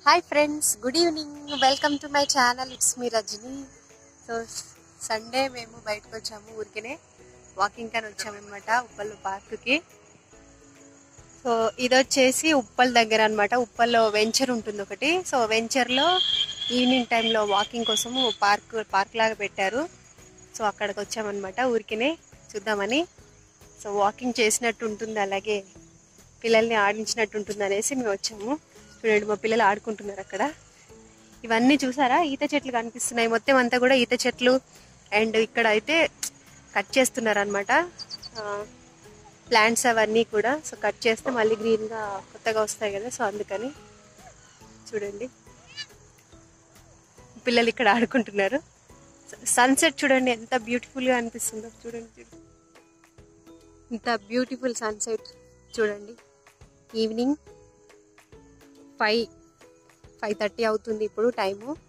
hi friends good evening welcome to my channel it's me Rajani so Sunday మేము బయటకు వచ్చాము ఊరికనే వాకింగ్ కానీ వచ్చామన్నమాట ఉప్పల్ పార్క్కి సో ఇది వచ్చేసి ఉప్పల్ దగ్గర అన్నమాట ఉప్పల్లో వెంచర్ ఉంటుంది ఒకటి సో వెంచర్లో ఈవినింగ్ టైంలో వాకింగ్ కోసము పార్క్ పార్క్ లాగా పెట్టారు సో అక్కడికి వచ్చామన్నమాట ఊరికనే చూద్దామని సో వాకింగ్ చేసినట్టు ఉంటుంది అలాగే పిల్లల్ని ఆడించినట్టు ఉంటుంది అనేసి మేము వచ్చాము చూడండి మా పిల్లలు ఆడుకుంటున్నారు అక్కడ ఇవన్నీ చూసారా ఈత చెట్లు కనిపిస్తున్నాయి మొత్తం అంతా కూడా ఈత చెట్లు అండ్ ఇక్కడ అయితే కట్ చేస్తున్నారు అనమాట ప్లాంట్స్ అవన్నీ కూడా సో కట్ చేస్తే మళ్ళీ గ్రీన్గా కొత్తగా వస్తాయి కదా సో అందుకని చూడండి పిల్లలు ఇక్కడ ఆడుకుంటున్నారు సన్సెట్ చూడండి ఎంత బ్యూటిఫుల్గా అనిపిస్తుందో చూడండి చూడండి ఇంత బ్యూటిఫుల్ సన్సెట్ చూడండి ఈవినింగ్ ఫైవ్ ఫైవ్ థర్టీ అవుతుంది ఇప్పుడు టైము